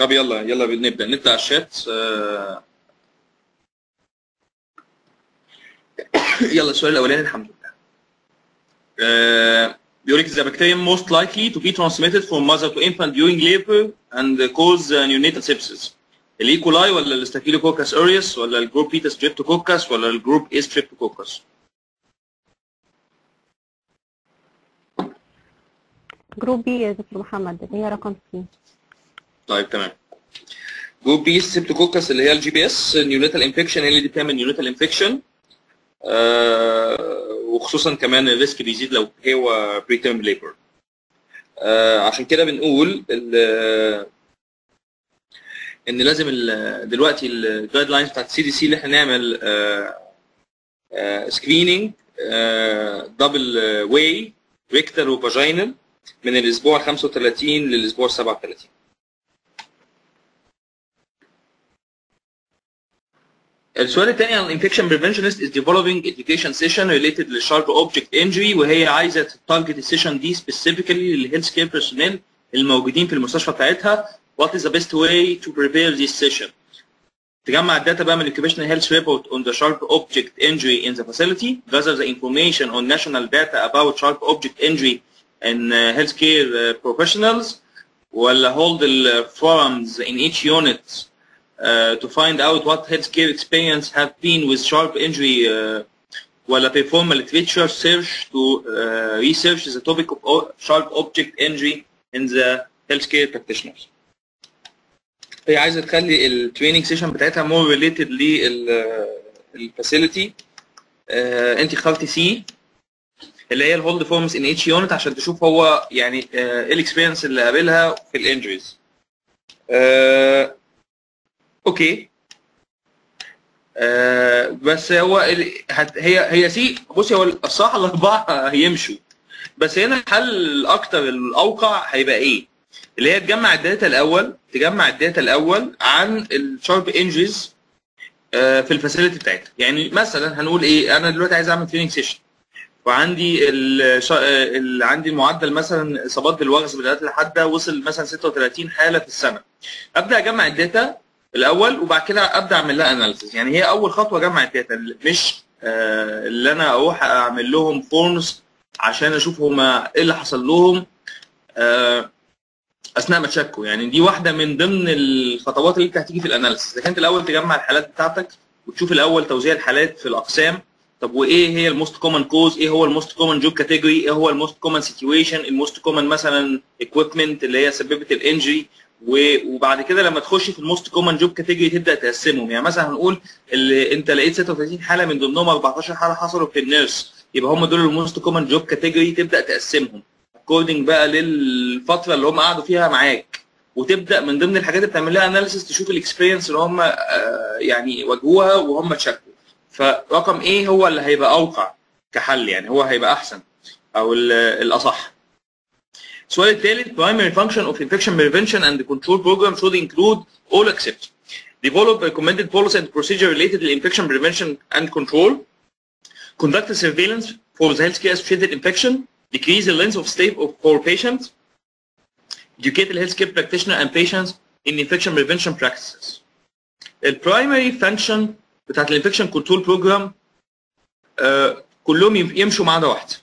طب يلا يلا نبدا نبدا على الشات آه، يلا السؤال الاولاني الحمد لله آه، بيقول لك the bacterium most likely to be transmitted from mother to infant during labor and cause uh, neonatal sepsis الايكولاي ولا الاستافيلوكوكس اوريوس ولا الجروب بيتا ستريبتوكوكس ولا الجروب اي ستريبتوكوكس جروب بي يا دكتور محمد اللي هي رقم سي طيب تمام جروب بي ستريبتوكوكس اللي هي الجي بي اس نيونيتال انفكشن هي اللي دي بتعمل نيونيتال انفكشن آه وخصوصا كمان الريسك بيزيد لو هو بري تيرم ليبر آه عشان كده بنقول ال- ان لازم ال- دلوقتي الجايد لاينز بتاعت السي دي سي اللي احنا نعمل سكريننج دبل واي ريكتال وفاجينال من الاسبوع 35 للاسبوع 37 السؤال الثاني عن الانفكشن بريفنشنست is developing education session related للشارب اوبجكت انجري وهي عايزه تارجت السيشن دي specifically للهيلث كير بيرسونيل الموجودين في المستشفى بتاعتها what is the best way to prepare this session تجمع الداتا بقى من occupational health report on the sharp object injury in the facility gather the information on national data about sharp object injury in uh, healthcare uh, professionals ولا hold the forums in each unit uh, to find out what healthcare experience have been with sharp injury uh, ولا perform a literature search to uh, research the topic of o- sharp object injury in the healthcare practitioners. هي عايزه تخلي التريننج سيشن بتاعتها more related للفاسيلتي انت اخترتي سي اللي هي الهولد فورمز ان اتش يونت عشان تشوف هو يعني آه، ايه الاكسبيرينس اللي قابلها في الانجريز اوكي آه بس هو ال- هت- هي هي سي بصي هو الصراحه الاربعه هيمشوا بس هنا الحل الاكتر الاوقع هيبقى ايه؟ اللي هي تجمع الداتا الاول تجمع الداتا الاول عن الشارب انجريز في الفاسيلتي بتاعتها يعني مثلا هنقول ايه انا دلوقتي عايز اعمل تريننج سيشن وعندي ال ال عندي المعدل مثلا اصابات بالوغز بالآلات الحاده وصل مثلا 36 حاله في السنه ابدا اجمع الداتا الاول وبعد كده ابدا اعمل لها اناليسيس يعني هي اول خطوه اجمع الداتا مش آه، اللي انا اروح اعمل لهم فورمز عشان اشوف هما ايه اللي حصل لهم آه، اثناء ما تشكوا يعني دي واحده من ضمن الخطوات اللي انت هتيجي في الاناليسيس اذا كنت الاول تجمع الحالات بتاعتك وتشوف الاول توزيع الحالات في الاقسام طب وايه هي الموست كومن كوز ايه هو الموست كومن جوب كاتيجوري ايه هو الموست كومن سيتويشن الموست كومن مثلا ايكويبمنت اللي هي سببت الانجري وبعد كده لما تخش في الموست كومن جوب كاتيجوري تبدا تقسمهم يعني مثلا هنقول اللي انت لقيت 36 حاله من ضمنهم 14 حاله حصلوا في النيرس يبقى هم دول الموست كومن جوب كاتيجوري تبدا تقسمهم اكوردنج بقى للفتره اللي هم قعدوا فيها معاك وتبدا من ضمن الحاجات اللي بتعمل لها اناليسيس تشوف الاكسبيرينس اللي هم آه، يعني واجهوها وهم تشكوا فرقم ايه هو اللي هيبقى اوقع كحل يعني هو هيبقى احسن او ال- الاصح السؤال الثالث primary function of infection prevention and control program should include all except develop recommended policy and procedure related to infection prevention and control conduct a surveillance for the healthcare associated infection decrease the length of stay of, for patients educate the healthcare practitioner and patients in infection prevention practices البرايمري فانكشن بتاعت الانفكشن كنترول بروجرام كلهم يم- يمشوا ما عدا واحده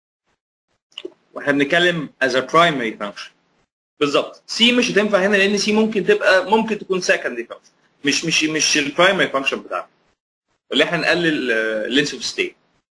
واحنا بنتكلم as a primary function بالظبط سي مش هتنفع هنا لان سي ممكن تبقى ممكن تكون secondary function مش مش مش البرايمري فانكشن بتاعنا اللي احنا نقلل اللينس اوف ستي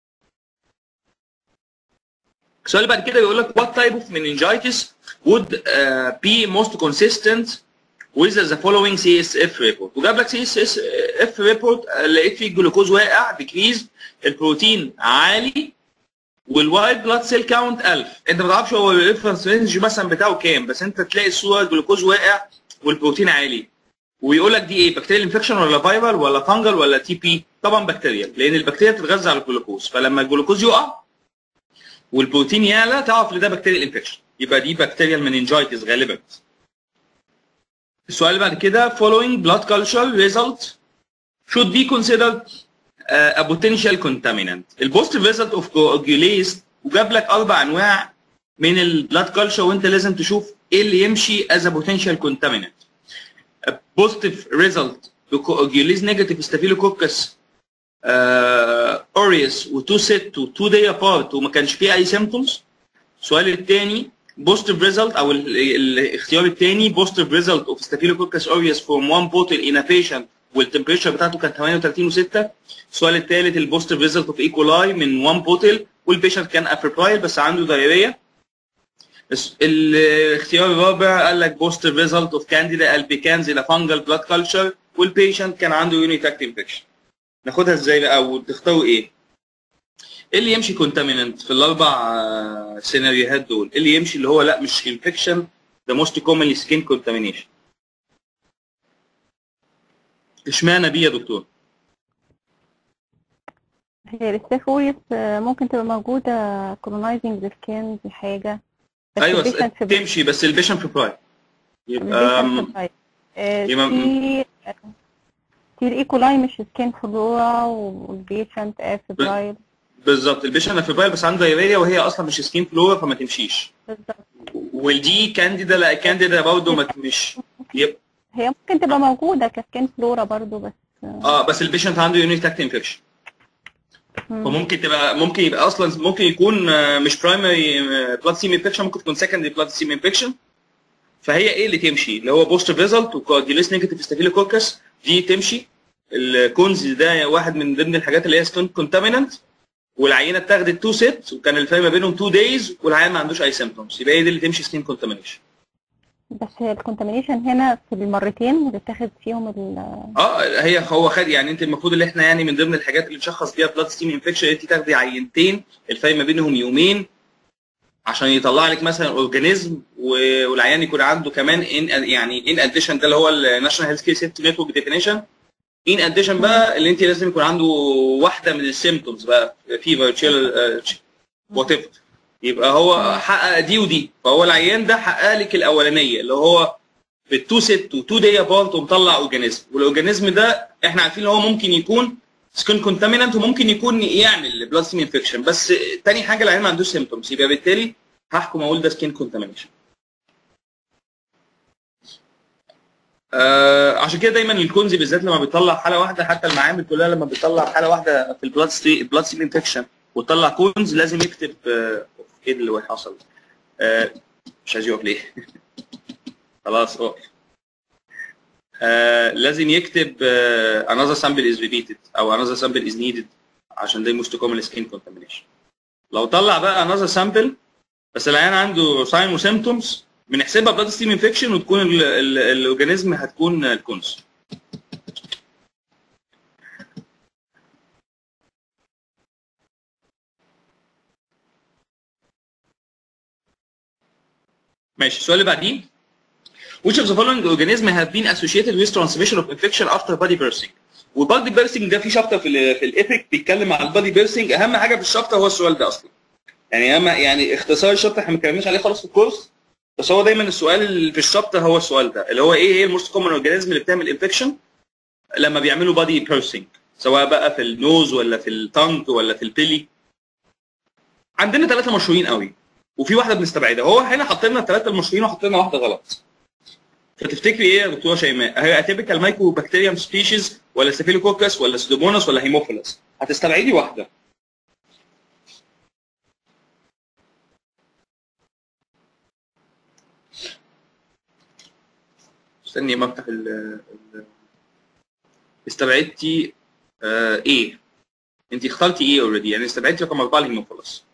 السؤال اللي بعد كده بيقول لك what type of meningitis would uh, be most consistent with the following CSF report وجاب لك CSF report آه، لقيت فيه الجلوكوز واقع ديكريز البروتين عالي والوايت بلاد سيل كاونت 1000 انت ما تعرفش هو الريفرنس رينج مثلا بتاعه كام بس انت تلاقي الصوره الجلوكوز واقع والبروتين عالي ويقول لك دي ايه بكتيريال انفكشن ولا فايرال ولا فانجل ولا تي بي طبعا بكتيريال لان البكتيريا بتتغذى على الجلوكوز فلما الجلوكوز يقع والبروتين يعلى تعرف ان ده بكتيريال انفكشن يبقى دي بكتيريال مننجايتس غالبا السؤال اللي بعد كده following blood culture result should be considered uh, a potential contaminant البوزيتيف result of coagulase وجاب لك اربع انواع من البلاد كلشر وانت لازم تشوف ايه اللي يمشي as a potential contaminant بوزيتيف ريزلت بكوجوليز نيجاتيف ستافيلوكوكس اوريوس و2 ست و2 داي ابارت وما كانش فيه اي سيمبتومز السؤال الثاني بوزيتيف ريزلت او ال- ال- الاختيار الثاني بوزيتيف ريزلت اوف ستافيلوكوكس اوريوس فروم 1 بوتل ان بيشنت والتمبريتشر بتاعته كان 38 و6 السؤال الثالث البوزيتيف ريزلت اوف ايكولاي من 1 بوتل والبيشنت كان افربرايل بس عنده دايريه الس- الاختيار الرابع قال لك بوزيتيف ريزلت اوف كانديدا البيكانز الى فانجل بلاد كلتشر والبيشنت كان عنده يونيتاكت انفكشن ناخدها ازاي بقى وتختاروا ايه؟ ايه اللي يمشي كونتاميننت في الاربع آه، سيناريوهات دول؟ ايه اللي يمشي اللي هو لا مش انفكشن ده موست كومنلي سكين كونتامينيشن اشمعنى بيه يا دكتور؟ هي الستافوريوس ممكن تبقى موجودة colonizing the skin دي حاجة بس ايوه البيشنت في تمشي بس البيشنت في برايم يبقى البيشنت أم، في آه، يبقى- في في الايكولاي مش سكين فلورا والبيشنت افبرايل بالظبط البيشنت في برايم بس عنده دايريه وهي اصلا مش سكين فلورا فما تمشيش بالظبط والدي كانديدا لا كانديدا برضه ما مش يب هي ممكن تبقى موجودة كسكين فلورا برضو بس اه بس البيشنت عنده يونيتاكت انفكشن مم. فممكن تبقى ممكن يبقى اصلا ممكن يكون آه، مش برايمري بلاد سيم انفكشن ممكن تكون سكندري بلاد سيم انفكشن فهي ايه اللي تمشي اللي هو بوستيف ريزلت وكواديليس نيجاتيف ستافيلوكوكس دي تمشي الكونز ده واحد من ضمن الحاجات اللي هي سكون كونتاميننت والعينه اتاخدت 2 ست وكان الفرق ما بينهم 2 دايز والعيان ما عندوش اي سيمبتومز يبقى هي دي اللي تمشي سكين كونتامينيشن بس هي الكونتامينيشن هنا في المرتين اللي اتاخد فيهم ال اه هي هو خد يعني انت المفروض اللي احنا يعني من ضمن الحاجات اللي تشخص بيها بلاد ستيم انفكشن انت تاخدي عينتين الفرق ما بينهم يومين عشان يطلع لك مثلا اورجانيزم و- والعيان يكون عنده كمان ان يعني ان اديشن ده اللي هو الناشونال هيلث كير سيفتي نتورك ديفينيشن ان اديشن بقى اللي انت لازم يكون عنده واحده من السيمتومز بقى فيفر تشيل وات ايفر يبقى هو حقق دي ودي فهو العيان ده حقق لك الاولانيه اللي هو بالتو ست وتو داي ابارت ومطلع اورجانيزم والاورجانيزم ده احنا عارفين ان هو ممكن يكون سكين كونتامينانت وممكن يكون يعمل بلاد سيم انفكشن بس تاني حاجه العيان ما عندوش سيمتومز يبقى بالتالي هحكم اقول ده سكين كونتامينيشن آه عشان كده دايما الكونزي بالذات لما بيطلع حاله واحده حتى المعامل كلها لما بيطلع حاله واحده في البلاد ستي بلاد سيم انفكشن وتطلع كونز لازم يكتب آه ايه اللي حصل آه مش عايز يقف ليه خلاص اقف آه لازم يكتب آه another sample is repeated او another sample is needed عشان ده most common skin contamination لو طلع بقى another sample بس العيان عنده sign وسيمتومز بنحسبها بلاد ستيم انفكشن وتكون ال- ال- الاورجانيزم هتكون الكونز ماشي السؤال اللي بعديه Which of the following organism have been associated with transmission of infection after body bursting؟ والبادي بيرسنج ده في شابتر في ال في الابيك بيتكلم عن البادي بيرسنج اهم حاجه في الشابتر هو السؤال ده اصلا يعني اهم يعني اختصار الشابتر احنا ما اتكلمناش عليه خالص في الكورس بس هو دايما السؤال اللي في الشابتر هو السؤال ده اللي هو ايه هي الموست كومن اورجانيزم اللي بتعمل انفكشن لما بيعملوا بادي بيرسنج سواء بقى في النوز ولا في التانك ولا في البيلي عندنا ثلاثه مشهورين قوي وفي واحده بنستبعدها هو هنا حاطين لنا الثلاثه المشهورين وحاطين لنا واحده غلط فتفتكري ايه يا دكتوره شيماء؟ هي اتيبيكال مايكرو بكتيريوم سبيشيز ولا ستافيلوكوكس ولا سيدوموناس ولا هيموفيلس؟ هتستبعدي واحده. استني ما افتح ال ال- استبعدتي آه ايه؟ انت اخترتي ايه اوريدي يعني استبعدتي رقم اربعه الهيموفيلس.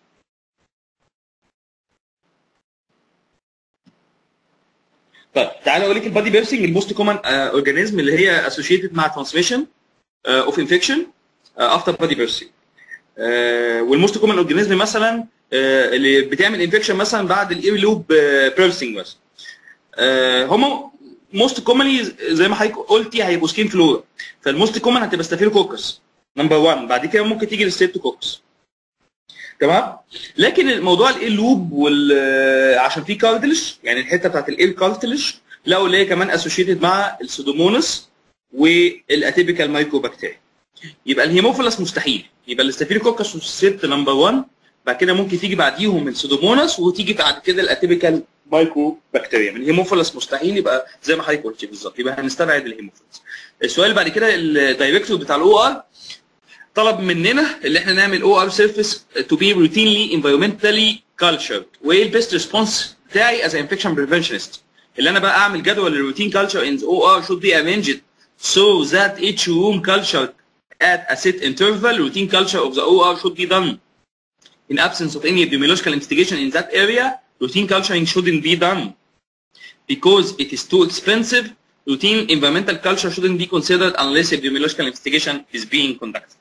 طيب تعالى اقول لك البادي بيرسنج الموست كومن اورجانيزم اللي هي اسوشيتد مع ترانسميشن اوف انفكشن افتر بادي بيرسنج والموست كومن اورجانيزم مثلا آه، اللي بتعمل انفكشن مثلا بعد الاير لوب بيرسنج مثلا هم موست كومنلي زي ما حضرتك قلتي هيبقوا سكين فلورا فالموست كومن هتبقى ستافيلوكوكس نمبر 1 بعد كده ممكن تيجي الستريبتوكوكس تمام لكن الموضوع الايه لوب وال عشان في كارتلج يعني الحته بتاعت الايه كارتلج لقوا اللي هي كمان اسوشيتد مع السودومونس والاتيبيكال مايكروبكتيريا يبقى الهيموفيلس مستحيل يبقى الاستافيلوكوكس والست نمبر 1 بعد كده ممكن تيجي بعديهم السودومونس وتيجي بعد كده الاتيبيكال مايكرو بكتيريا الهيموفيلس مستحيل يبقى زي ما حضرتك قلت بالظبط يبقى هنستبعد الهيموفيلس السؤال اللي بعد كده الدايركتور بتاع الاو ار طلب مننا اللي احنا نعمل او ار سيرفيس تو بي روتينلي انفيرمنتالي كالتشرد وايه البيست ريسبونس بتاعي از انفكشن بريفنشنست اللي انا بقى اعمل جدول الروتين كالتشر ان او ار should be arranged so that each room culture at a set interval routine culture of the OR should be done in absence of any epidemiological investigation in that area routine culturing shouldn't be done because it is too expensive routine environmental culture shouldn't be considered unless epidemiological investigation is being conducted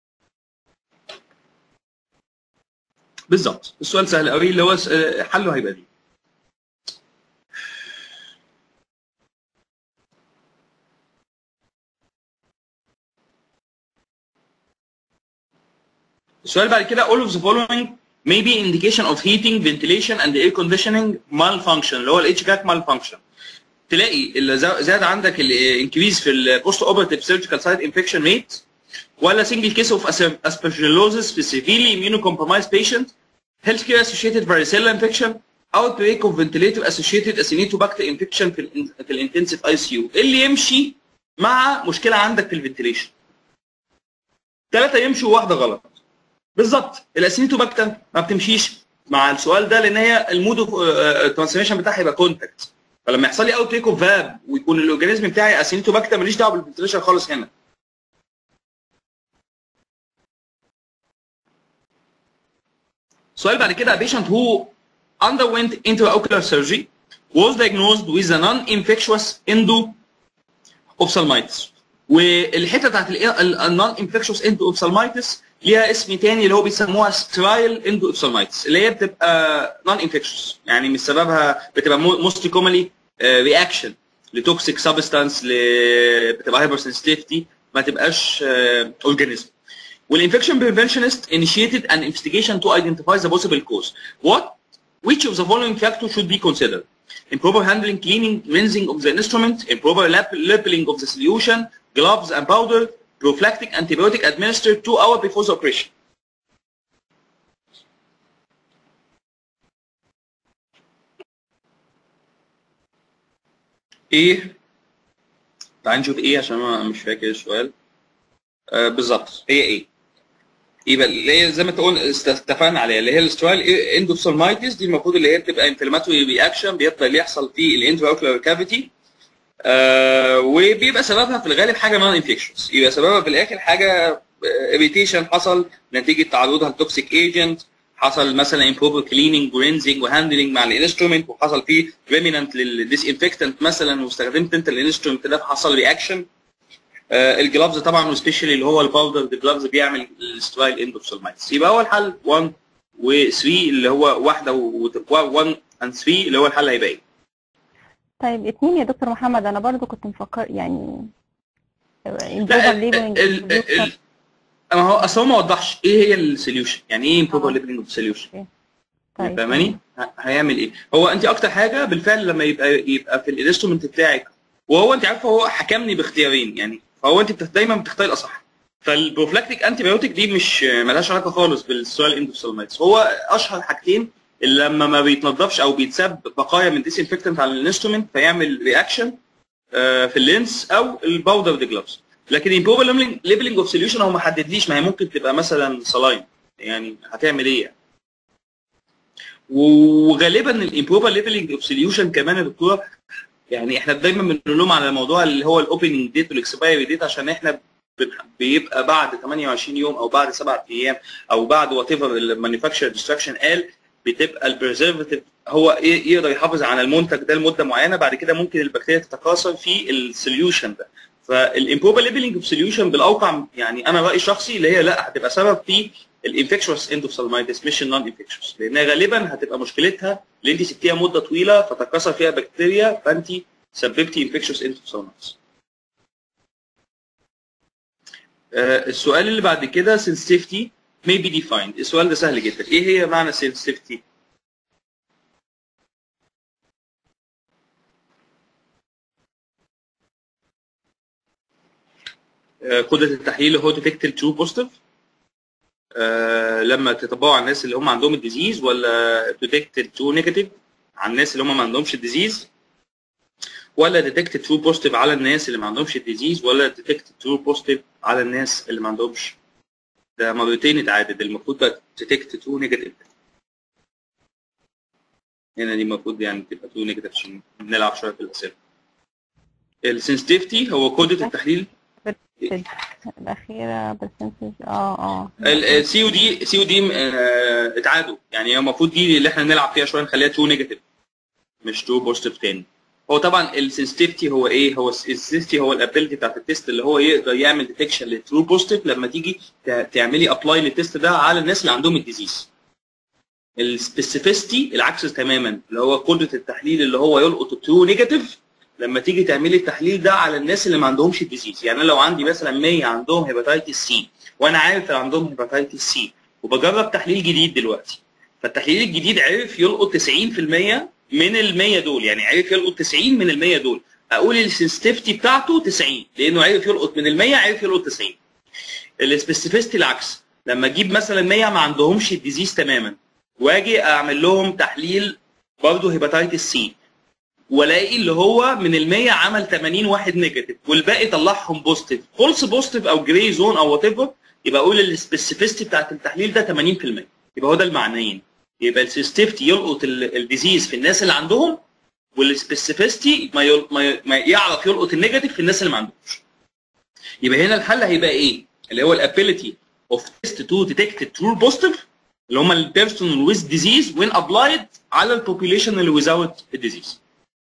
بالظبط السؤال سهل قوي اللي هو س- آه، حله هيبقى دي السؤال بعد كده all of the following may be indication of heating, ventilation and air conditioning malfunction اللي هو ال HVAC malfunction تلاقي اللي زا- زاد عندك الانكريز في البوست اوبرتيف سيرجيكال سايت انفكشن ريت ولا single case of asper- aspergillosis في severely immunocompromised patient healthcare associated varicella infection outbreak of ventilator associated acinetobacter infection في ال في الانتنسيف اي سي يو اللي يمشي مع مشكله عندك في الفنتليشن ثلاثه يمشوا وواحده غلط بالظبط الاسينيتوباكتر ما بتمشيش مع السؤال ده لان هي المود الترانسفورميشن بتاعها يبقى كونتاكت فلما يحصل لي اوت بريك اوف فاب ويكون الاورجانيزم بتاعي اسينيتوباكتر ماليش دعوه بالفنتليشن خالص هنا سؤال بعد كده a patient who underwent intraocular surgery was diagnosed with a non-infectious endo-ophthalmitis والحته بتاعت النون انفكشوس اندو اوبسالمايتس ليها اسم تاني اللي هو بيسموها سترايل اندو اوبسالمايتس اللي هي بتبقى نون انفكشوس يعني مش سببها بتبقى موست كومنلي رياكشن لتوكسيك سبستانس بتبقى هايبر سنسيتيفيتي ما تبقاش اورجانيزم والانفكشن بريفنشنست initiated an investigation to identify the possible cause what which of the following factors should be considered improper handling cleaning rinsing of the instrument improper lap- labeling of the solution gloves and powder prophylactic antibiotic administered two hours before the operation ايه تعال نشوف ايه عشان انا مش فاكر السؤال آه بالظبط هي ايه يبقى اللي هي زي ما انت قلنا است- اتفقنا عليها اللي هي الاسترال اندوسالمايتس دي المفروض اللي هي بتبقى انفلاماتوري رياكشن بيفضل يحصل في الانتراوكولار كافيتي آه وبيبقى سببها في الغالب حاجه نون انفكشنز يبقى سببها في الاخر حاجه اريتيشن حصل نتيجه تعرضها لتوكسيك ايجنت حصل مثلا امبروبر كليننج ورينزنج وهاندلنج مع الانسترومنت وحصل فيه ريمينانت للديس انفكتنت مثلا واستخدمت انت الانسترومنت ده فحصل رياكشن آه، الجلافز طبعا وسبيشالي اللي هو الباودر الجلافز بيعمل السترايل اندوبسالمايتس يبقى هو الحل 1 و3 اللي هو واحده و 1 اند 3 اللي هو الحل هيبقى ايه؟ طيب اتنين يا دكتور محمد انا برضو كنت مفكر يعني لا improper ال- labeling ال- ال- ال- ما هو اصل هو ما وضحش ايه هي السوليوشن يعني ايه امبروبر آه. ليبلنج اوف سوليوشن طيب فاهماني؟ ه- هيعمل ايه؟ هو انت اكتر حاجه بالفعل لما يبقى يبقى في الانسترومنت بتاعك وهو انت عارفه هو حكمني باختيارين يعني فهو انت بتخ- دايما بتختاري الاصح فالبروفلاكتيك انتي بايوتيك دي مش ملهاش علاقه خالص بالسؤال اندوسالمايتس هو اشهر حاجتين اللي لما ما بيتنضفش او بيتساب بقايا من ديس انفكتنت على الانسترومنت فيعمل رياكشن في اللينس او الباودر دي جلافز لكن البروبر ليبلنج اوف سوليوشن هو ما حددليش ما هي ممكن تبقى مثلا صلاين يعني هتعمل ايه يعني وغالبا الامبروبر ليفلنج اوف سوليوشن كمان يا دكتوره يعني احنا دايما بنقول لهم على الموضوع اللي هو الاوبننج ديت والاكسبايري ديت عشان احنا بن- بيبقى بعد 28 يوم او بعد سبعة ايام او بعد وات ايفر المانيفاكتشر ديستراكشن قال بتبقى البريزرفاتيف هو ي- يقدر يحافظ على المنتج ده لمده معينه بعد كده ممكن البكتيريا تتكاثر في السوليوشن ده فالامبروبر ليبلنج اوف سوليوشن بالاوقع يعني انا رايي الشخصي اللي هي لا هتبقى سبب في الانفكشوس اندوسالمايتس مش النون انفكشوس لانها غالبا هتبقى مشكلتها اللي انت سبتيها مده طويله فتكاثر فيها بكتيريا فانت سببتي انفكشوس اندوسالمايتس آه، السؤال اللي بعد كده sensitivity may be defined السؤال ده سهل جدا ايه هي معنى sensitivity آه، قدرة التحليل هو detect true positive آه، لما تتبعوا على الناس اللي هم عندهم الديزيز ولا detect true negative على الناس اللي هم ما عندهمش الديزيز ولا ديتكت ترو بوزيتيف على الناس اللي ما عندهمش الديزيز ولا ديتكت ترو بوزيتيف على الناس اللي ما عندهمش ده مرتين اتعادد المفروض بقى ديتكت ترو نيجاتيف هنا دي المفروض يعني تبقى ترو نيجاتيف عشان نلعب شويه في الاسئله السنسيتيفيتي هو كودة التحليل الأخيرة برسنتج اه اه السي او دي سي او دي اتعادوا يعني هي المفروض دي اللي احنا نلعب فيها شويه نخليها ترو نيجاتيف مش ترو بوزيتيف تاني هو طبعا السنسيتيفيتي هو ايه هو السنسيتيفيتي هو الابيلتي بتاعت التيست اللي هو يقدر يعمل ديتكشن للترو بوزيتيف لما تيجي ت- تعملي ابلاي للتيست ده على الناس اللي عندهم الديزيز السبيسيفيستي العكس تماما اللي هو قدره التحليل اللي هو يلقط الترو نيجاتيف لما تيجي تعملي التحليل ده على الناس اللي ما عندهمش الديزيز يعني انا لو عندي مثلا 100 عندهم هيباتيتس سي وانا عارف اللي عندهم هيباتيتس سي وبجرب تحليل جديد دلوقتي فالتحليل الجديد عرف يلقط 90% من ال 100 دول يعني عرف يلقط 90 من ال 100 دول اقول السنسيتيفيتي بتاعته 90 لانه عرف يلقط من ال 100 عرف يلقط 90 السبيسيفيستي العكس لما اجيب مثلا 100 ما عندهمش الديزيز تماما واجي اعمل لهم تحليل برضه هيباتيتس سي والاقي اللي هو من ال 100 عمل 80 واحد نيجاتيف والباقي طلعهم بوزيتيف فولس بوزيتيف او جراي زون او وات ايفر يبقى اقول السبيسيفيستي بتاعت التحليل ده 80% يبقى هو ده المعنيين يبقى السيستيفتي يلقط ال- الديزيز في الناس اللي عندهم والسبيسيفيستي ما, يل... ما, ي... ما يعرف يلقط النيجاتيف في الناس اللي ما عندهمش يبقى هنا الحل هيبقى ايه اللي هو الابيليتي اوف تيست تو ديتكت ترو بوزيتيف اللي هم البيرسون ويز ديزيز وين ابلايد على البوبيليشن اللي ويزاوت الديزيز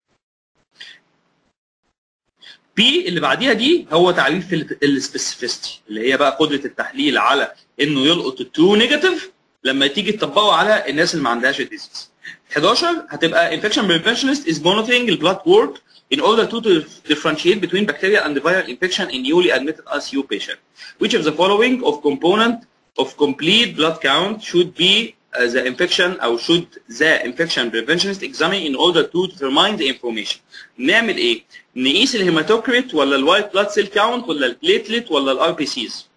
بي اللي بعديها دي هو تعريف السبيسيفيستي اللي هي بقى قدره التحليل على انه يلقط الترو نيجاتيف لما تيجي تطبقه على الناس اللي ما عندهاش الديزيز 11 هتبقى infection preventionist is monitoring the blood work in order to differentiate between bacterial and viral infection in newly admitted ICU patient. Which of the following of component of complete blood count should be uh, the infection or should the infection preventionist examine in order to determine the information. نعمل ايه؟ نقيس الهيماتوكريت ولا الوايت بلاد سيل كاونت ولا البليتلت ولا الار بي سيز؟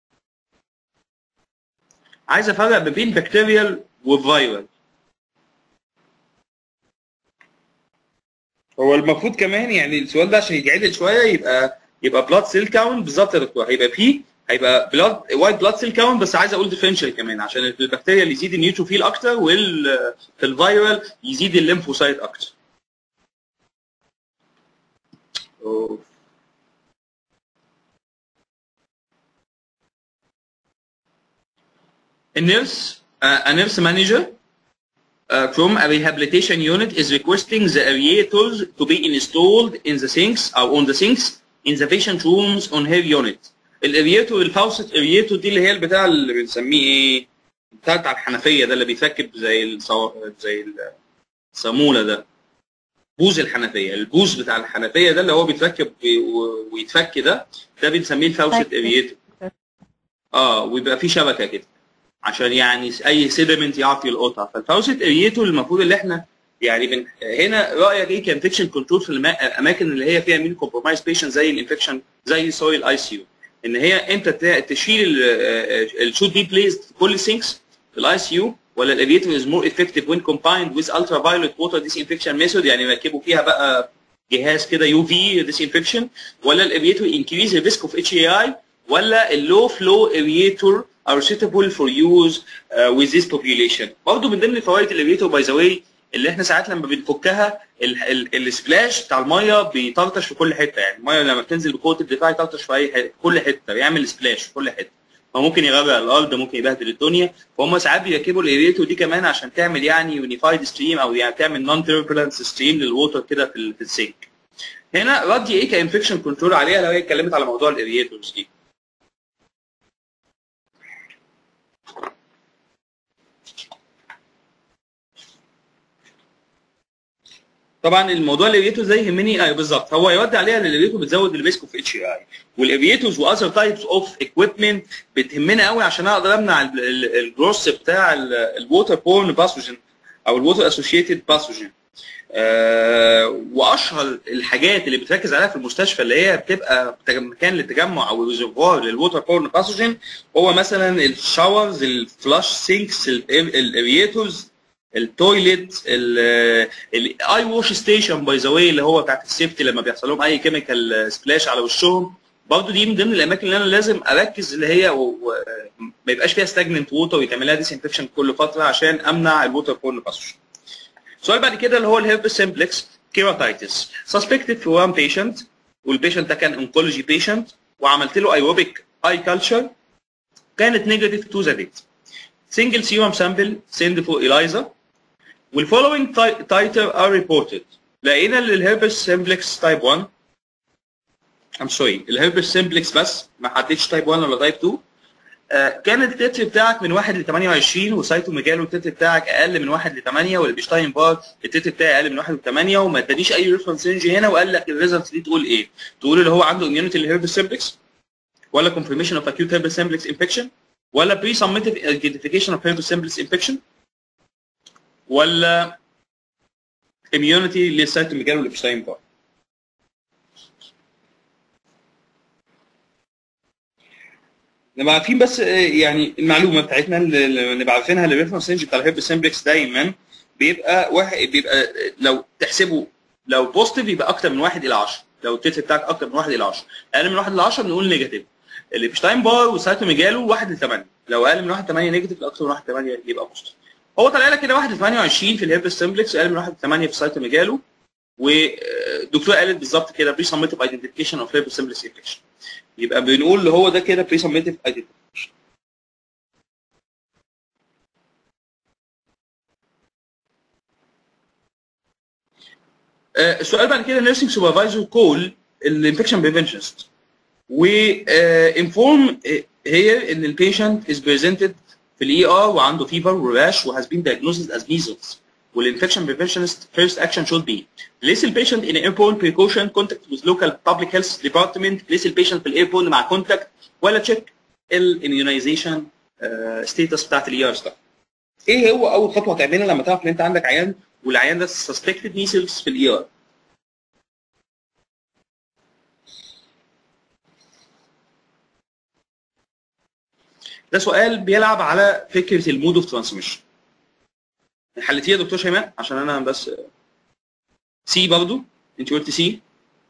عايز افرق ما بين بكتيريال وفيرال هو المفروض كمان يعني السؤال ده عشان يتعدل شويه يبقى يبقى بلاد سيل كاونت بالظبط يا دكتور هيبقى بي هيبقى بلاد وايت بلاد سيل كاونت بس عايز اقول ديفرنشال كمان عشان في البكتيريا اللي يزيد النيوتروفيل اكتر وال في الفيرال يزيد الليمفوسايت اكتر أوف. A nurse, uh, a nurse manager uh, from a rehabilitation unit is requesting the aerators to be installed in the sinks or on the sinks in the patient rooms on her unit. الارياتور الفاوست ارياتور دي اللي هي البتاع اللي بنسميه ايه؟ بتاع بتاع الحنفيه ده اللي بيتركب زي الصو... زي الصاموله ده بوز الحنفيه البوز بتاع الحنفيه ده اللي هو بيتركب و- ويتفك ده ده بنسميه الفاوست ارياتور اه ويبقى فيه شبكه كده عشان يعني اي سيدمنت يعرف يلقطها فالفاوست ارياتور المفروض اللي احنا يعني من هنا رايك ايه كانفكشن كنترول في الما- الاماكن اللي هي فيها مين كومبرومايز بيشنت زي الانفكشن زي سوري الاي سي يو ان هي انت ت- تشيل الشوت بي بليزد في كل سينكس في الاي سي يو ولا الافيتور از مور افكتيف وين كومبايند ويز الترا فايولت ووتر ديس انفكشن ميثود يعني يركبوا فيها بقى جهاز كده يو في ديس انفكشن ولا الافيتور انكريز الريسك اوف اتش اي اي ولا اللو فلو افيتور are suitable for use uh, with this population برضه من ضمن فوائد الافيتور باي ذا واي اللي احنا ساعات لما بنفكها ال- ال- السبلاش بتاع الميه بيطرطش في كل حته يعني الميه لما بتنزل بقوه الدفاع يطرطش في اي حته في كل حته بيعمل سبلاش في كل حته فممكن يغرق الارض ممكن يبهدل الدنيا فهم ساعات بيركبوا الايريتو دي كمان عشان تعمل يعني يونيفايد ستريم او يعني تعمل نون تيربلنس ستريم للووتر كده في ال- في السينك هنا ردي ايه كانفكشن كنترول عليها لو هي اتكلمت على موضوع الايريتورز دي طبعا الموضوع الافيتو زي يهمني ايوه بالظبط هو يودي عليها ان الافيتو بتزود الريسك اوف اتش اي والافيتوز واذر تايبس اوف اكويبمنت بتهمنا قوي عشان اقدر امنع الجروس بتاع الووتر بورن باثوجين او الووتر اسوشيتد باثوجين واشهر الحاجات اللي بتركز عليها في المستشفى اللي هي بتبقى مكان للتجمع او ريزرفوار للووتر بورن باثوجين هو مثلا الشاورز الفلاش سينكس الارياتورز التويليت الاي ووش ستيشن باي ذا واي اللي هو بتاعت السيفتي لما بيحصل لهم اي كيميكال سبلاش على وشهم برضه دي من ضمن الاماكن اللي انا لازم اركز اللي هي و... و... ما يبقاش فيها ستاجننت ووتر ويتعمل لها ديسانفكشن كل فتره عشان امنع الووتر بورن باسج. السؤال بعد كده اللي هو الهيربس سمبلكس كيراتايتس سسبكتد في وان بيشنت والبيشنت ده كان انكولوجي بيشنت وعملت له ايروبيك اي كلتشر كانت نيجاتيف تو ذا ديت single serum sample send for ELISA والفولوينج تايتر ار ريبورتد لقينا للهيربس سمبلكس تايب 1 ام سوري الهيربس سمبلكس بس ما حددتش تايب 1 ولا تايب 2 آه كان التتر بتاعك من 1 ل 28 وسايتو ميجالو التتر بتاعك اقل من 1 ل 8 والبيشتاين بار التتر بتاعي اقل من 1 ل 8 وما ادانيش اي ريفرنس رينج هنا وقال لك الريزلت دي تقول ايه؟ تقول اللي هو عنده اميونيتي للهيربس سمبلكس ولا confirmation of acute herpes simplex infection ولا pre summative identification of herpes simplex infection ولا immunity للسيتوميجالو والابشتاين بار نبقى عارفين بس يعني المعلومه بتاعتنا اللي نبقى عارفينها الريفرنس رينج بتاع الهيرب سمبلكس دايما بيبقى واحد بيبقى لو تحسبه لو بوزيتيف يبقى اكتر من 1 الى 10 لو التيتر بتاعك اكتر من 1 الى 10 اقل من 1 الى 10 بنقول نيجاتيف الابشتاين بار والسايتوميجالو 1 ل 8 لو اقل من 1 ل 8 نيجاتيف اكتر من 1 ل 8 يبقى بوزيتيف هو طلع لك كده 1 ل 28 في الهيرب سمبلكس اقل من 1 ل 8 في السايتوميجالو والدكتور قالت بالظبط كده بري سميتيف ايدنتيفيكيشن اوف هيرب سمبلكس انفكشن يبقى بنقول اللي هو ده كده بري سميتيف ايدنتيفيكيشن السؤال بعد كده نيرسينج سوبرفايزر كول الانفكشن بريفنشنست و انفورم هي ان البيشنت از بريزنتد في الاي ار وعنده فيفر وراش وهاز بين diagnosed as measles والinfection preventionist first action should be place the patient in airborne precaution contact with local public health department place the patient في الايربورن مع contact ولا check الاميونيزيشن ستيتس بتاعت الاي ار ستاف ايه هو اول خطوه تعملها لما تعرف ان انت عندك عيان والعيان ده suspected measles في الاي ار ده سؤال بيلعب على فكره المود اوف ترانسميشن حلتيه يا دكتور شيماء عشان انا بس سي برضو انت قلت سي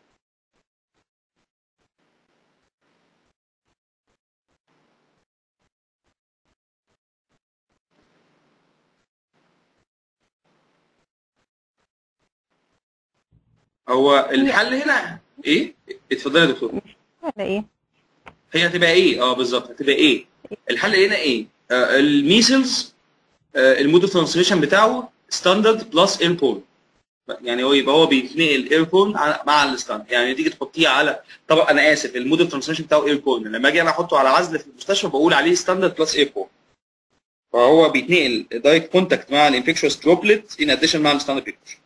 هو الحل هنا ايه؟ اتفضلي يا دكتور ولا ايه؟ هي هتبقى ايه؟ اه بالظبط هتبقى ايه؟ الحل هنا ايه؟ آه الميسلز آه المود اوف ترانسميشن بتاعه ستاندرد بلس ايربورن يعني هو يبقى هو بيتنقل ايربورن مع الستاندرد يعني تيجي تحطيه على طبعا انا اسف المود اوف ترانسميشن بتاعه ايربورن لما اجي انا احطه على عزل في المستشفى بقول عليه ستاندرد بلس ايربورن فهو بيتنقل دايركت كونتاكت مع الانفكشوس دروبلت ان اديشن مع الستاندرد بريكوشن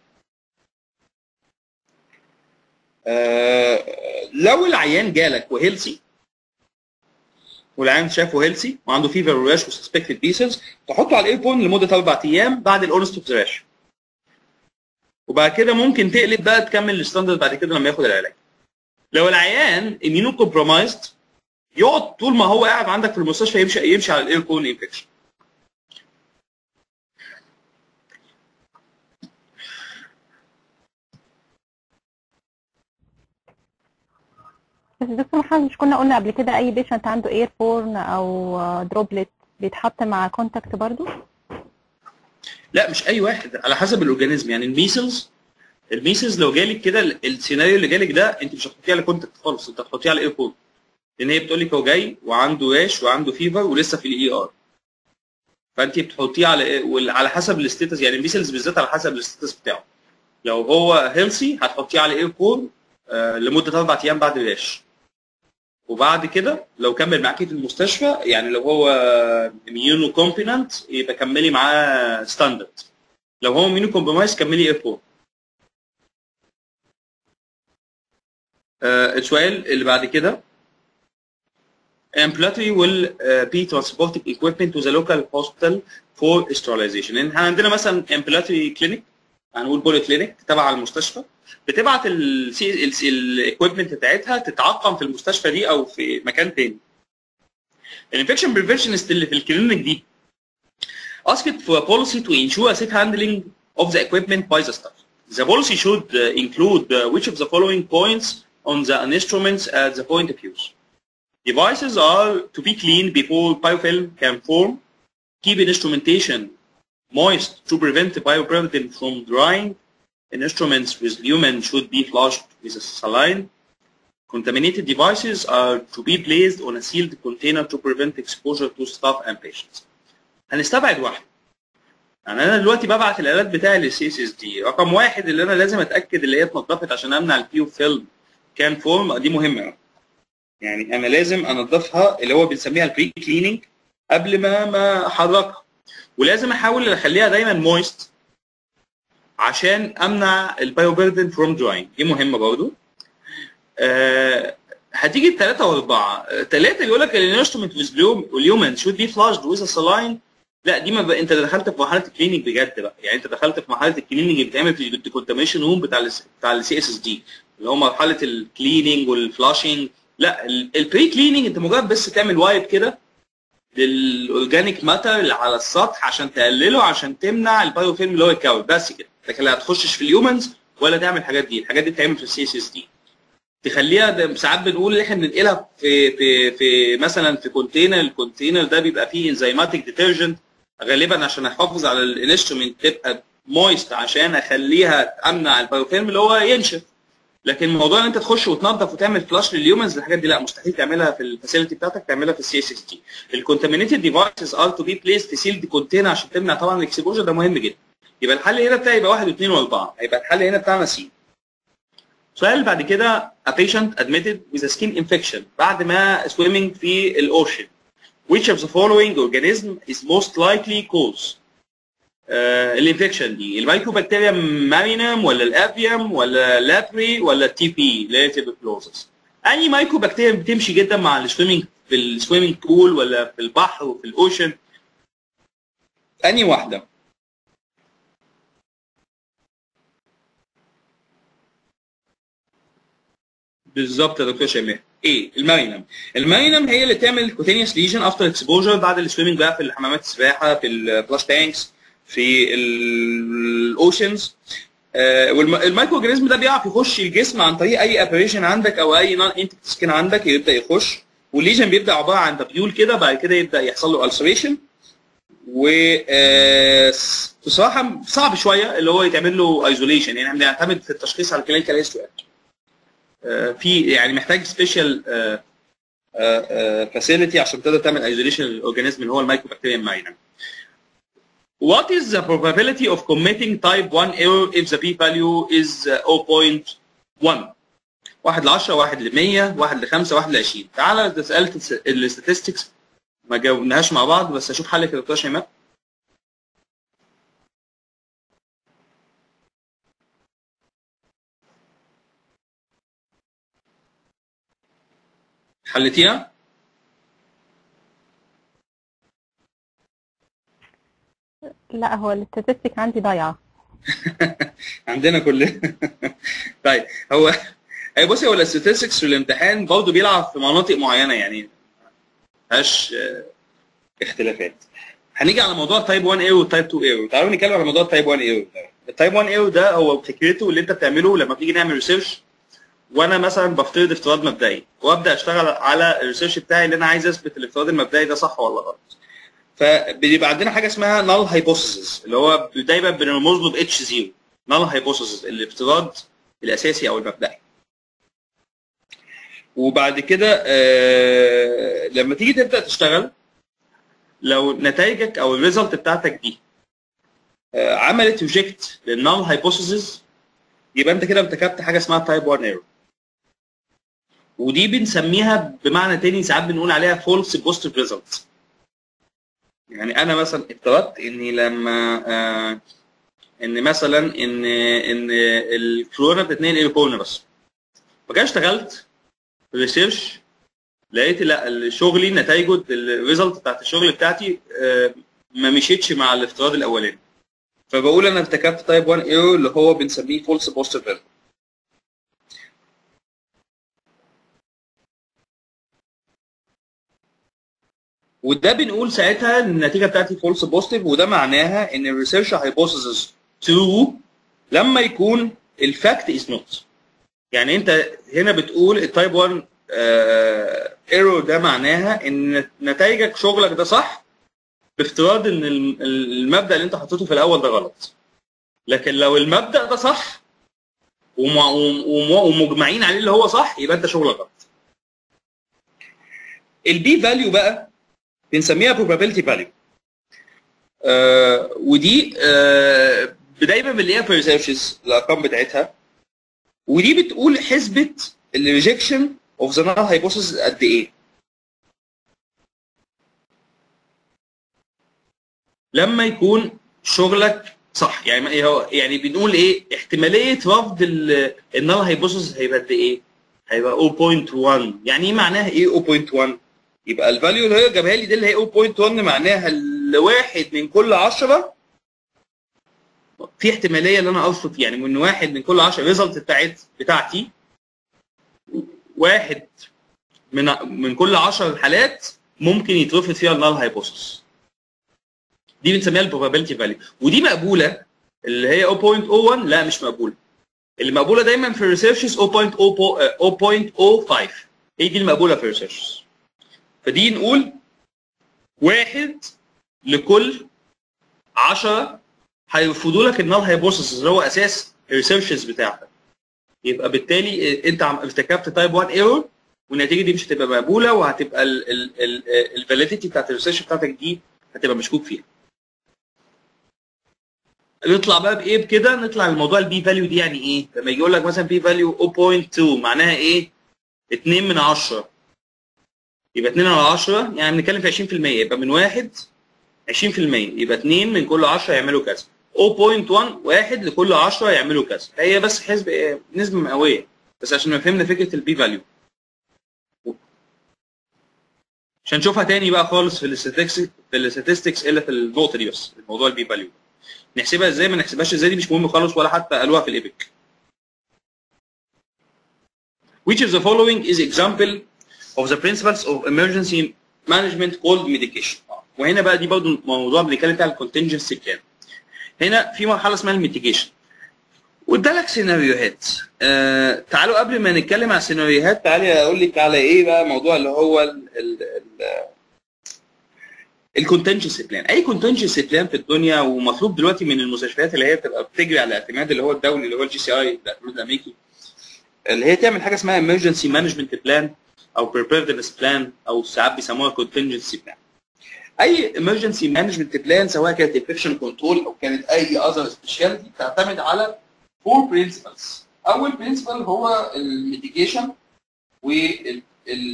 آه لو العيان جالك وهيلسي والعيان شافه هيلسي وعنده فيفر وراش وسسبكتد بيسلز تحطه على الايربون لمده اربع ايام بعد الاونست اوف راش وبعد كده ممكن تقلب بقى تكمل الستاندرد بعد كده لما ياخد العلاج لو العيان اميونو كومبرومايزد يقعد طول ما هو قاعد عندك في المستشفى يمشي يمشي على الايربون انفكشن بس دكتور محمد مش كنا قلنا قبل كده اي بيشنت عنده اير بورن او دروبلت بيتحط مع كونتاكت برضو لا مش اي واحد على حسب الاورجانيزم يعني الميسلز الميسلز لو جالك كده السيناريو اللي جالك ده انت مش هتحطيه على كونتاكت خالص انت هتحطيه على اير بورن لان هي بتقول لك هو جاي وعنده راش وعنده فيفر ولسه في الاي ار فانت بتحطيه على على حسب الاستيتس يعني الميسلز بالذات على حسب الاستيتس بتاعه لو هو هيلثي هتحطيه على اير بورن آه لمده اربع ايام بعد الراش وبعد كده لو كمل معاكي في المستشفى يعني لو هو اميونو كومبيننت يبقى كملي معاه ستاندرد لو هو اميونو كومبرومايز كملي اير آه السؤال اللي بعد كده ambulatory will uh, be transported equipment to the local hospital for sterilization لان احنا عندنا مثلا ambulatory clinic هنقول بولي كلينيك تبع المستشفى بتبعت الاكويبمنت بتاعتها تتعقم في المستشفى دي او في مكان تاني الانفكشن بريفنشنست اللي في الكلينيك دي asked for a policy to ensure a safe handling of the equipment by the staff. The policy should uh, include uh, which of the following points on the instruments at the point of use. Devices are to be cleaned before biofilm can form. Keep instrumentation moist to prevent the biopropylene from drying. Instruments with lumen should be flushed with a saline. Contaminated devices are to be placed on a sealed container to prevent exposure to staff and patients. هنستبعد واحد. يعني انا دلوقتي ببعت الالات بتاعي للسي اس اس دي رقم واحد اللي انا لازم اتاكد اللي هي اتنضفت عشان امنع البيو فيلم كان فورم دي مهمه قوي. يعني انا لازم انضفها اللي هو بنسميها البري كليننج قبل ما ما احركها ولازم احاول اخليها دايما مويست عشان امنع البايو بيردن فروم دراينج دي مهمه برضو آه هتيجي الثلاثه واربعه ثلاثه يقول لك الانسترومنت ويز اليومن شود بي فلاشد ويز سلاين لا دي ما بقى انت دخلت في مرحله الكليننج بجد بقى يعني انت دخلت في مرحله الكليننج اللي بتعمل في الديكونتاميشن روم بتاع ال بتاع السي اس اس دي اللي هو مرحله الكليننج والفلاشنج لا البري كليننج انت مجرد بس تعمل وايب كده للاورجانيك ماتر اللي على السطح عشان تقلله عشان تمنع البايو فيلم اللي هو يتكون بس كده لكن لا هتخشش في الهيومنز ولا تعمل الحاجات دي الحاجات دي بتتعمل في السي اس اس دي تخليها ده ساعات بنقول ان احنا بننقلها في في في مثلا في كونتينر الكونتينر ده بيبقى فيه انزيماتيك ديترجنت غالبا عشان احافظ على الانسترومنت تبقى مويست عشان اخليها امنع البايوفيلم اللي هو ينشف لكن موضوع ان انت تخش وتنظف وتعمل فلاش لليومنز الحاجات دي لا مستحيل تعملها في الفاسيلتي بتاعتك تعملها في السي اس اس دي الكونتامينيتد ديفايسز ار تو بي بليس في سيلد كونتينر عشان تمنع طبعا الاكسبوجر ده مهم جدا يبقى الحل هنا بتاعي يبقى واحد واثنين واربعه هيبقى الحل هنا بتاعنا سي سؤال بعد كده a patient admitted with a skin infection بعد ما swimming في الاوشن which of the following organism is most likely cause آه الانفكشن دي المايكوبكتيريا مارينم ولا الافيوم ولا لابري ولا التي بي اللي هي تيبكلوزس اني مايكوبكتيريا بتمشي جدا مع السويمنج في السويمنج بول ولا في البحر وفي الاوشن اني واحده بالظبط يا دكتور شيماء ايه المارينم المارينم هي اللي بتعمل كوتينيوس ليجن افتر اكسبوجر بعد السويمنج بقى في حمامات السباحه في الفلاش تانكس في الاوشنز آه والمايكرو اورجانيزم ده بيعرف يخش الجسم عن طريق اي ابريشن عندك او اي نون انتكت سكين عندك يبدا يخش والليجن بيبدا عباره عن تبيول كده بعد كده يبدا يحصل له السريشن و آه بصراحه صعب شويه اللي هو يتعمل له ايزوليشن يعني احنا بنعتمد في التشخيص على الكلينيكال هيستوري في يعني محتاج سبيشال فاسيلتي عشان تقدر تعمل ايزوليشن للاورجانيزم اللي هو المايكروبكتيريم ماينم. What is the probability of committing type 1 error if the p-value is uh, 0.1 1 ل 10 1 ل 100 1 ل 5 1 ل 20 تعالى ده سالت الستاتستكس ما جاوبناهاش مع بعض بس اشوف حلك يا دكتور شيماء حلتيها؟ لا هو الاستاتستيك عندي ضايعه عندنا كلنا طيب هو اي بصي هو الاستاتستكس في الامتحان برضه بيلعب في مناطق معينه يعني مفيهاش اختلافات هنيجي على موضوع تايب 1 ايرو وتايب 2 ايرو تعالوا نتكلم على موضوع تايب 1 ايرو التايب 1 ايرو ده هو فكرته اللي انت بتعمله لما بتيجي نعمل ريسيرش وانا مثلا بفترض افتراض مبدئي وابدا اشتغل على الريسيرش بتاعي اللي انا عايز اثبت الافتراض المبدئي ده صح ولا غلط فبيبقى عندنا حاجه اسمها نال هايبوثيسيس اللي هو دايما بنرمز له ب اتش 0 نال هايبوثيسيس الافتراض الاساسي او المبدئي وبعد كده آه لما تيجي تبدا تشتغل لو نتائجك او الريزلت بتاعتك دي آه عملت ريجكت للنال هايبوثيسيس يبقى انت كده ارتكبت حاجه اسمها تايب 1 ايرور ودي بنسميها بمعنى تاني ساعات بنقول عليها فولس بوزيتيف ريزلت يعني انا مثلا افترضت اني لما آه ان مثلا ان ان الكورونا بتتنقل ايربورن بس فجاه اشتغلت ريسيرش لقيت لا شغلي نتائجه الريزلت بتاعت الشغل بتاعتي آه ما مشيتش مع الافتراض الاولاني فبقول انا ارتكبت تايب 1 ايرور اللي هو بنسميه فولس بوزيتيف ايرور وده بنقول ساعتها ان النتيجه بتاعتي فولس بوزيتيف وده معناها ان الريسيرش هايبوثيسز ترو لما يكون الفاكت از نوت يعني انت هنا بتقول التايب 1 ايرور ده معناها ان نتائجك شغلك ده صح بافتراض ان الم- المبدا اللي انت حطيته في الاول ده غلط لكن لو المبدا ده صح وم- وم- ومجمعين عليه اللي هو صح يبقى انت شغلك غلط البي فاليو بقى بنسميها probability value آه ودي آه دايما بنلاقيها في ريسيرشز الارقام بتاعتها ودي بتقول حسبه الريجكشن اوف ذا null hypothesis قد ايه لما يكون شغلك صح يعني ما- هو يعني بنقول ايه احتماليه رفض النال هايبوثيسيس هيبقى قد ايه؟ هيبقى 0.1 يعني ايه معناها ايه 0.1 يبقى الفاليو اللي هي جابها لي دي اللي هي 0.1 معناها الواحد من كل 10 في احتماليه ان انا ارفض يعني من واحد من كل 10 ريزلت بتاعت بتاعتي واحد من من كل 10 حالات ممكن يترفض فيها النال هايبوثيسيس دي بنسميها البروبابيلتي فاليو ودي مقبوله اللي هي 0.01 لا مش مقبوله اللي مقبوله دايما في الريسيرشز 0.005 هي دي المقبوله في الريسيرشز فدي نقول واحد لكل 10 هيرفضوا لك النال هايبوثيسيس اللي هو اساس الريسيرشز بتاعتك يبقى بالتالي انت عم- ارتكبت تايب 1 ايرور والنتيجه دي مش هتبقى مقبوله وهتبقى الفاليديتي بتاعت الريسيرش بتاعتك دي هتبقى مشكوك فيها نطلع بقى بايه بكده نطلع الموضوع البي فاليو دي يعني ايه لما يجي يقول لك مثلا بي فاليو 0.2 معناها ايه 2 من 10 يبقى 2 على 10 يعني بنتكلم في 20% يبقى من واحد 20% يبقى 2 من كل 10 يعملوا كذا 0.1 واحد لكل 10 يعملوا كذا هي بس حسب إيه؟ نسبه مئويه بس عشان فهمنا فكره البي فاليو عشان نشوفها تاني بقى خالص في الاستاتستكس في الاستاتستكس الا في النقطه دي بس الموضوع البي فاليو نحسبها ازاي ما نحسبهاش ازاي دي مش مهم خالص ولا حتى قالوها في الايبك Which of the following is example of the principles of emergency management called medication وهنا بقى دي برضه موضوع بنتكلم فيه على الكونتنجنسي بلان هنا في مرحله اسمها الميتيجيشن وادالك سيناريوهات آه تعالوا قبل ما نتكلم على السيناريوهات تعالي اقول لك على ايه بقى موضوع اللي هو ال ال ال الكونتنجنسي بلان اي كونتنجنسي بلان في الدنيا ومطلوب دلوقتي من المستشفيات اللي هي بتبقى بتجري على الاعتماد اللي هو الدولي اللي هو الجي سي اي الاعتماد الامريكي اللي هي تعمل حاجه اسمها emergency management plan او preparedness plan او ساعات بيسموها contingency plan اي emergency management plan سواء كانت infection control او كانت اي other specialty بتعتمد على four principles اول principle هو الميتيجيشن وال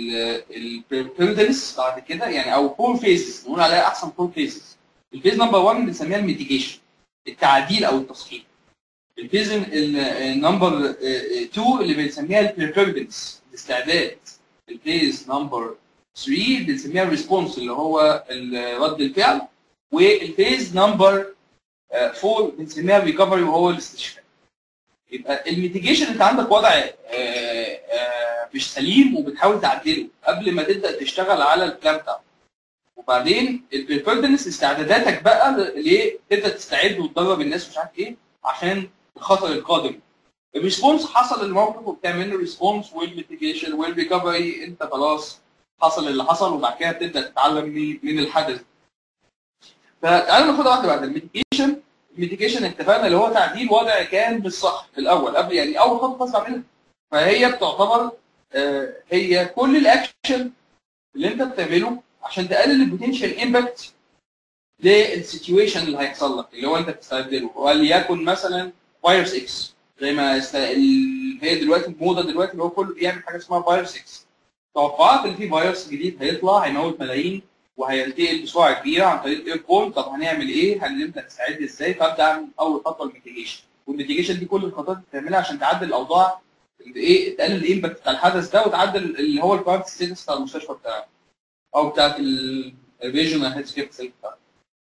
البريبيردنس بعد كده يعني او فور فيزز نقول عليها احسن فور فيزز الفيز نمبر 1 بنسميها الميتيجيشن التعديل او التصحيح الفيز نمبر 2 اللي بنسميها البريبيردنس الاستعداد الفيز نمبر 3 بنسميها الريسبونس اللي هو ال- رد الفعل والفيز نمبر 4 بنسميها الريكفري وهو الاستشفاء يبقى الميتيجيشن انت عندك وضع آه، آه، مش سليم وبتحاول تعدله قبل ما تبدا تشتغل على البلان بتاعك وبعدين البريبيردنس استعداداتك بقى ليه تبدا تستعد وتدرب الناس مش عارف ايه عشان الخطر القادم الريسبونس حصل الموقف وبتعمل له ريسبونس والميتيجيشن والريكفري انت خلاص حصل اللي حصل وبعد كده تبدا تتعلم من- من الحدث فتعالوا ناخدها واحده واحده الميتيجيشن الميتيجيشن اتفقنا اللي هو تعديل وضع كان بالصح في الاول قبل يعني اول خطوه خالص بعملها فهي بتعتبر آه، هي كل الاكشن اللي انت بتعمله عشان تقلل البوتنشال امباكت للسيتويشن اللي هيحصل لك اللي هو انت بتستعد له وليكن مثلا فايروس اكس زي ما است... ال... هي دلوقتي الموضه دلوقتي اللي هو كله بيعمل حاجه اسمها فايروس اكس توقعات ان في فيروس جديد هيطلع هيموت ملايين وهينتقل بسرعه كبيره عن طريق الاير بول طب هنعمل ايه؟ هنبدا نستعد ازاي؟ فابدا اعمل اول خطوه الميتيجيشن والميتيجيشن دي كل الخطوات اللي بتعملها عشان تعدل الاوضاع اللي ايه تقلل الامباكت بتاع الحدث ده وتعدل اللي هو الكارت ستيتس بتاع المستشفى بتاعك او بتاعت الريجنال هيلث كير فاسيلتي بتاعك.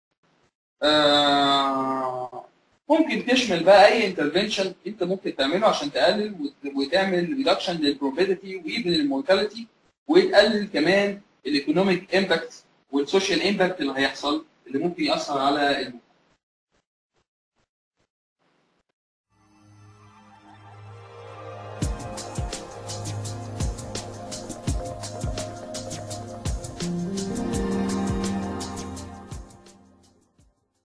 آه، ممكن تشمل بقى اي انترفنشن انت ممكن تعمله عشان تقلل وت- وتعمل ريدكشن للبروبابيلتي وايفن المورتاليتي وتقلل كمان الايكونوميك امباكت والسوشيال امباكت اللي هيحصل اللي ممكن ياثر على